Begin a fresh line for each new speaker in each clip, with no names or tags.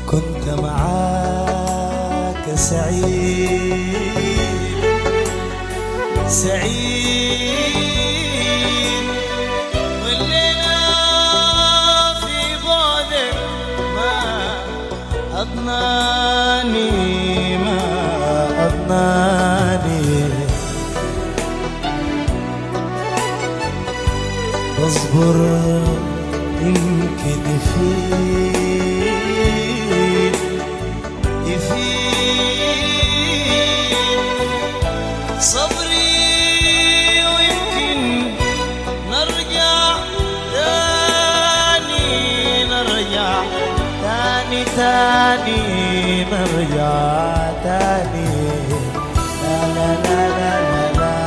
كنت معاك سعيد سعيد والليلة في بعدك ما أضناني ما أضناني اصبر يمكن يفيد يفيد صبري ويمكن نرجع تاني نرجع تاني تاني نرجع تاني لا لا لا لا لا, لا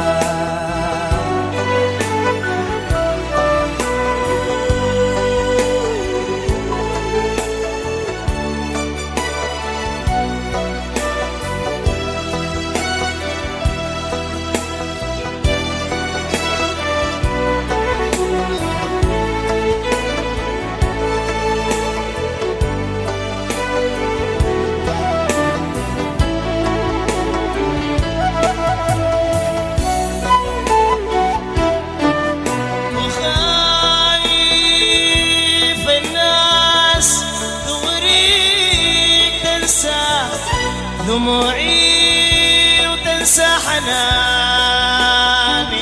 وخايف الناس تغريك تنسى دموعي وتنسى حناني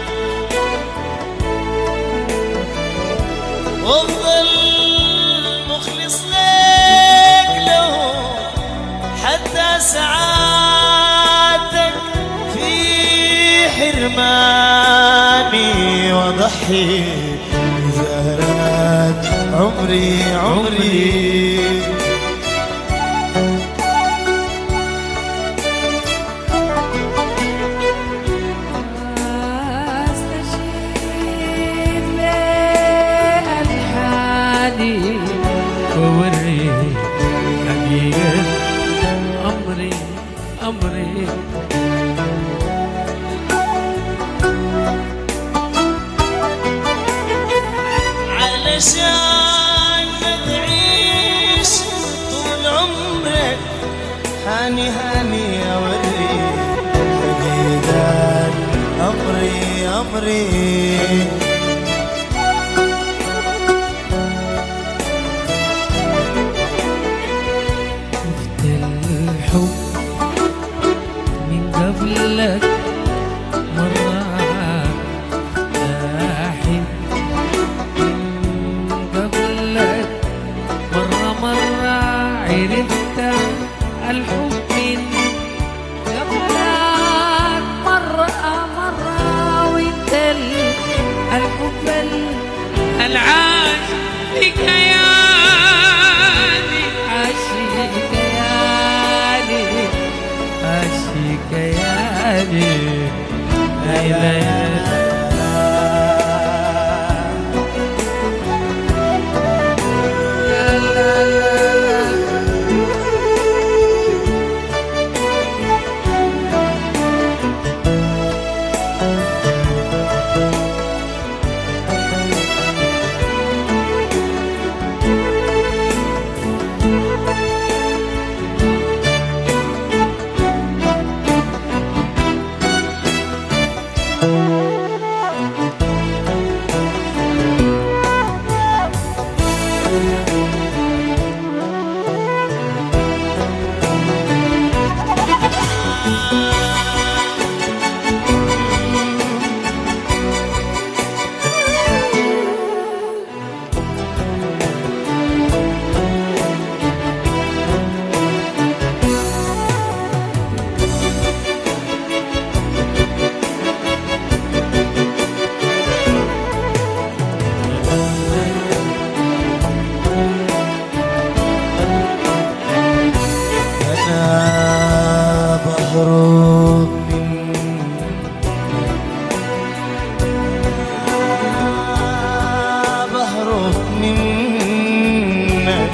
وافضل مخلص لك له حتى سعادتك في حرماني وضحي بزهرات عمري عمري
استشير لألحاني ووريه حقيقة أمري أمري
علشان ما تعيش طول عمرك هاني هاني اوري حقيقة امري امري
شفت الحب من قبلك مرة أحب من قبلك مرة مرة عرفت الحب من قبلك مرة مرة وانت ال- الحب ال- العاش بكياني عاشق كياني عاشق كياني لا إله إلا لا لا لا لا
انا بهرب من بهرب منك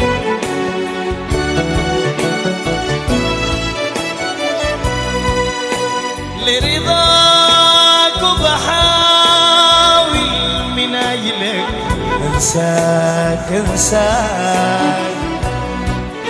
لرضاك وبحاول من اجلك انساك انساك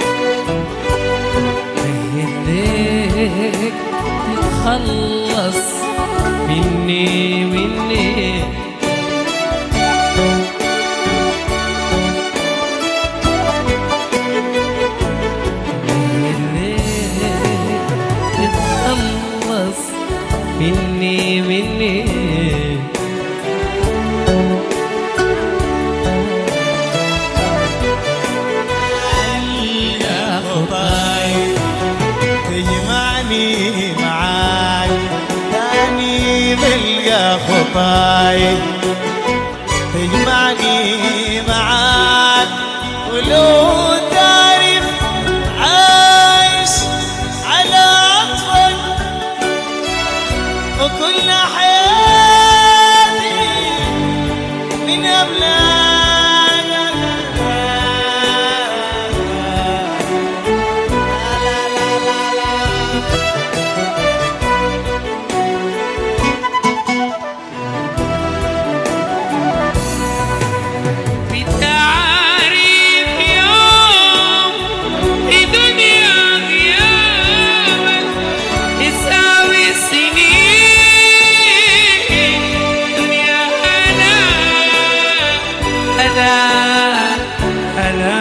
طايح تجمعني معاك ولو تعرف عايش على عطفك وكل حياتي من أبلاك
بتعريف يوم في دنيا غيابك يساوي سنين دنيا أنا أنا أنا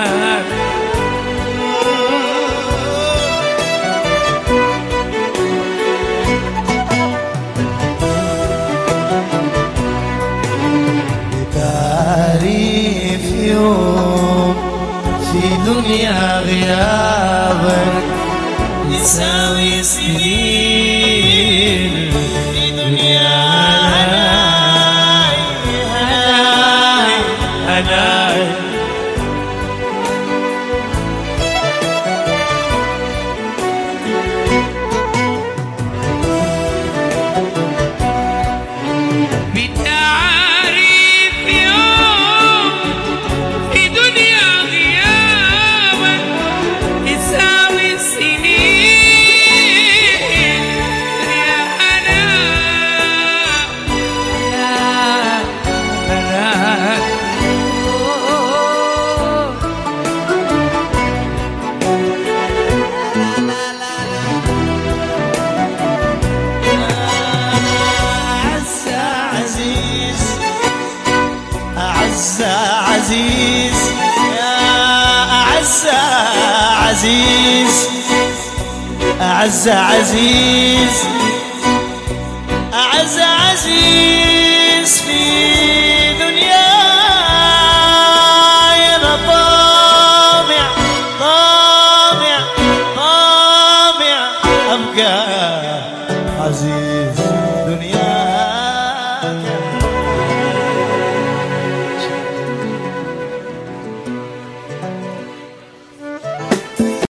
تعريف يوم في دنيا غيابك يساوي سنين في دنيا هناي هناي هناي
بتعريف يوم في دنيا غيابك يساوي سنين يا أنا أنا
أعز عزيز أعز عزيز يا أعز عزيز أعز عزيز أعز عزيز